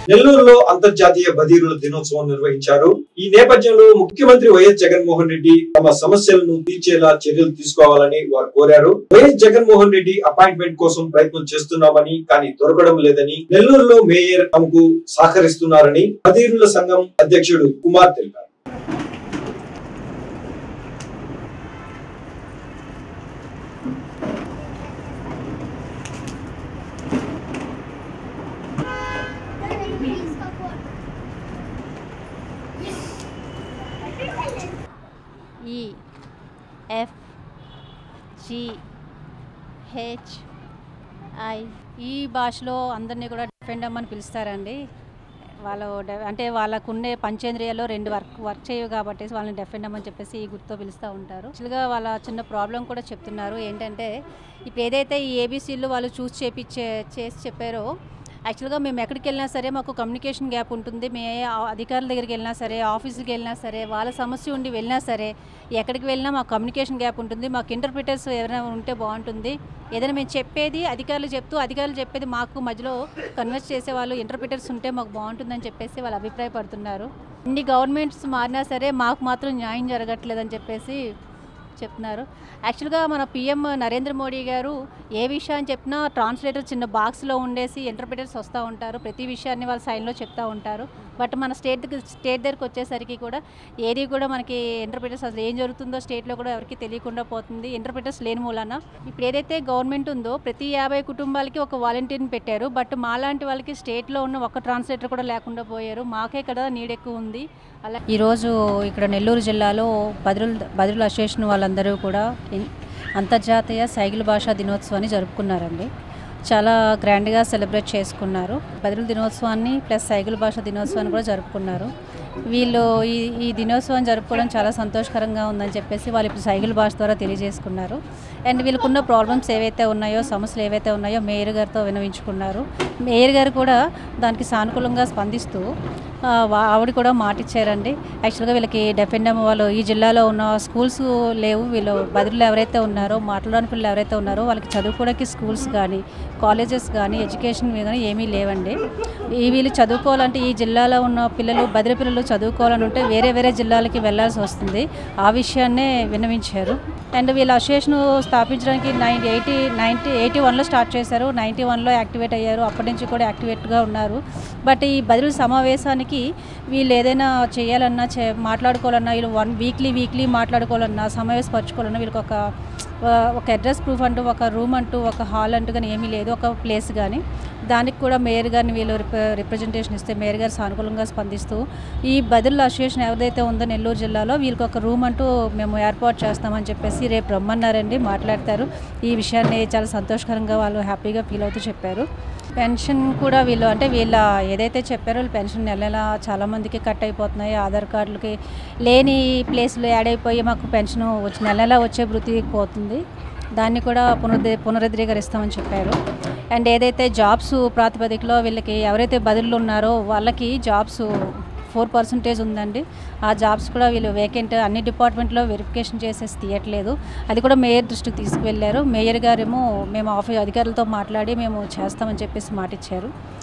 నెల్లూరులో అంతర్జాతీయ బదీరుల దినోత్సవం నిర్వహించారు ఈ నేపథ్యంలో ముఖ్యమంత్రి వైఎస్ జగన్మోహన్ రెడ్డి తమ సమస్యలను తీర్చేలా చర్యలు తీసుకోవాలని వారు కోరారు వైఎస్ జగన్మోహన్ రెడ్డి అపాయింట్మెంట్ కోసం ప్రయత్నం చేస్తున్నామని కానీ దొరకడం లేదని నెల్లూరులో మేయర్ తమకు సహకరిస్తున్నారని బదీరుల సంఘం అధ్యక్షుడు కుమార్ తెలిపారు ఈ ఎఫ్ జి హెచ్ ఐ ఈ భాషలో అందరినీ కూడా డిఫెండమ్ అని పిలుస్తారండి వాళ్ళు డె- అంటే వాళ్ళకు ఉండే పంచేంద్రియాలో రెండు వర్క్ వర్క్ చేయవు కాబట్టి వాళ్ళని డెఫెండమ్ అని చెప్పేసి ఈ గుర్తుతో పిలుస్తూ ఉంటారు యాక్చువల్గా వాళ్ళ చిన్న ప్రాబ్లం కూడా చెప్తున్నారు ఏంటంటే ఇప్పుడు ఏదైతే ఈ ఏబీసీలు వాళ్ళు చూస్ చేపించే చేసి చెప్పారో యాక్చువల్గా మేము ఎక్కడికి వెళ్ళినా సరే మాకు కమ్యూనికేషన్ గ్యాప్ ఉంటుంది మే ఆ- అధికారుల దగ్గరికి వెళ్ళినా సరే ఆఫీసుకి వెళ్ళినా సరే వాళ్ళ సమస్య ఉండి వెళ్ళినా సరే ఎక్కడికి వెళ్ళినా మాకు కమ్యూనికేషన్ గ్యాప్ ఉంటుంది మాకు ఇంటర్ప్రిటర్స్ ఎవరైనా ఉంటే బాగుంటుంది ఏదైనా మేము చెప్పేది అధికారులు చెప్తూ అధికారులు చెప్పేది మాకు మధ్యలో కన్వర్స్ చేసే వాళ్ళు ఇంటర్ప్రిటర్స్ ఉంటే మాకు బాగుంటుందని చెప్పేసి వాళ్ళు అభిప్రాయపడుతున్నారు ఇన్ని గవర్నమెంట్స్ మారినా సరే మాకు మాత్రం న్యాయం జరగట్లేదని చెప్పేసి చెప్తున్నారు యాక్చువల్గా మన పిఎం నరేంద్ర మోడీ గారు ఏ విషయాన్ని చెప్పినా ట్రాన్స్లేటర్ చిన్న బాక్స్లో ఉండేసి ఇంటర్ప్రిటర్స్ వస్తూ ఉంటారు ప్రతి విషయాన్ని వాళ్ళ సైన్లో చెప్తూ ఉంటారు బట్ మన స్టేట్ స్టేట్ దగ్గరికి వచ్చేసరికి కూడా ఏది కూడా మనకి ఇంటర్ప్రిటర్స్ అసలు ఏం జరుగుతుందో స్టేట్లో కూడా ఎవరికి తెలియకుండా పోతుంది ఇంటర్ప్రిటర్స్ లేని మూలాన ఇప్పుడు ఏదైతే గవర్నమెంట్ ఉందో ప్రతి యాభై కుటుంబాలకి ఒక వాలంటీర్ని పెట్టారు బట్ మాలాంటి వాళ్ళకి స్టేట్లో ఉన్న ఒక ట్రాన్స్లేటర్ కూడా లేకుండా పోయారు మాకే కదా నీడ్ ఎక్కువ ఉంది అలా ఈరోజు ఇక్కడ నెల్లూరు జిల్లాలో బదిరుల బదిరుల అసోసియేషన్ వాళ్ళందరూ కూడా ఇన్- అంతర్జాతీయ సైకిల్ భాషా దినోత్సవాన్ని జరుపుకున్నారండి చాలా గ్రాండ్గా సెలబ్రేట్ చేసుకున్నారు బదిరుల దినోత్సవాన్ని ప్లస్ సైకిల్ భాష దినోత్సవాన్ని కూడా జరుపుకున్నారు వీళ్ళు ఈ ఈ దినోత్సవం జరుపుకోవడం చాలా సంతోషకరంగా ఉందని చెప్పేసి వాళ్ళు ఇప్పుడు సైకిల్ భాష ద్వారా తెలియజేసుకున్నారు అండ్ వీళ్ళకున్న ప్రాబ్లమ్స్ ఏవైతే ఉన్నాయో సమస్యలు ఏవైతే ఉన్నాయో మేయర్ గారితో వినవించుకున్నారు మేయర్ గారు కూడా దానికి సానుకూలంగా స్పందిస్తూ ఆ, వా- ఆవిడ కూడా మాట ఇచ్చారండి యాక్చువల్గా వీళ్ళకి డెఫెండమ్ వాళ్ళు ఈ జిల్లాలో ఉన్న స్కూల్స్ లేవు వీళ్ళు బదిలీలు ఎవరైతే ఉన్నారో మాట్లాడని పిల్లలు ఎవరైతే ఉన్నారో వాళ్ళకి చదువుకోవడానికి స్కూల్స్ కానీ కాలేజెస్ కానీ ఎడ్యుకేషన్ కానీ ఏమీ లేవండి ఈ వీళ్ళు చదువుకోవాలంటే ఈ జిల్లాలో ఉన్న పిల్లలు బదిలీ పిల్లలు చదువుకోవాలని ఉంటే వేరే వేరే జిల్లాలకి వెళ్ళాల్సి వస్తుంది ఆ విషయాన్నే విన్నవించారు అండ్ వీళ్ళ అసోసియేషన్ స్థాపించడానికి నైన్ ఎయిటీ నైన్టీ ఎయిటీ వన్లో స్టార్ట్ చేశారు నైంటీ వన్లో యాక్టివేట్ అయ్యారు అప్పటి నుంచి కూడా యాక్టివేట్గా ఉన్నారు బట్ ఈ బదిలీ సమావేశానికి వీళ్ళు ఏదైనా చేయాలన్నా చే మాట్లాడుకోవాలన్నా వీళ్ళు వన్ వీక్లీ వీక్లీ మాట్లాడుకోవాలన్నా సమావేశపరచుకోవాలన్నా వీళ్ళకి ఒక ఆ, ఒక అడ్రస్ ప్రూఫ్ అంటూ ఒక రూమ్ అంటూ ఒక హాల్ అంటూ కానీ ఏమీ లేదు ఒక ప్లేస్ కానీ దానికి కూడా మేయర్ గారిని వీళ్ళు రిప్ర రిప్రజెంటేషన్ ఇస్తే మేయర్ గారు సానుకూలంగా స్పందిస్తూ ఈ బదుల అసోసియేషన్ ఎవరైతే ఉందో నెల్లూరు జిల్లాలో వీళ్ళకి ఒక రూమ్ అంటూ మేము ఏర్పాటు చేస్తామని చెప్పేసి రేపు రమ్మన్నారండి మాట్లాడతారు ఈ విషయాన్ని చాలా సంతోషకరంగా వాళ్ళు హ్యాపీగా ఫీల్ అవుతూ చెప్పారు పెన్షన్ కూడా వీళ్ళు అంటే వీళ్ళ ఏదైతే చెప్పారో వీళ్ళు పెన్షన్ నెల నెల చాలామందికి కట్ అయిపోతున్నాయి ఆధార్ కార్డులకి లేని ప్లేస్లో యాడ్ అయిపోయి మాకు పెన్షన్ వచ్చి నెల నెల వచ్చే వృత్తి పోతుంది దాన్ని కూడా పునరుద్ధ పునరుద్ధరీకరిస్తామని చెప్పారు అండ్ ఏదైతే జాబ్స్ ప్రాతిపదికలో వీళ్ళకి ఎవరైతే బదులు ఉన్నారో వాళ్ళకి జాబ్స్ ఫోర్ పర్సెంటేజ్ ఉందండి ఆ జాబ్స్ కూడా వీళ్ళు వేకెంట్ అన్ని డిపార్ట్మెంట్లో వెరిఫికేషన్ చేసేసి తీయట్లేదు అది కూడా మేయర్ దృష్టికి తీసుకువెళ్ళారు మేయర్ గారేమో మేము ఆఫీస్ అధికారులతో మాట్లాడి మేము చేస్తామని చెప్పేసి మాట ఇచ్చారు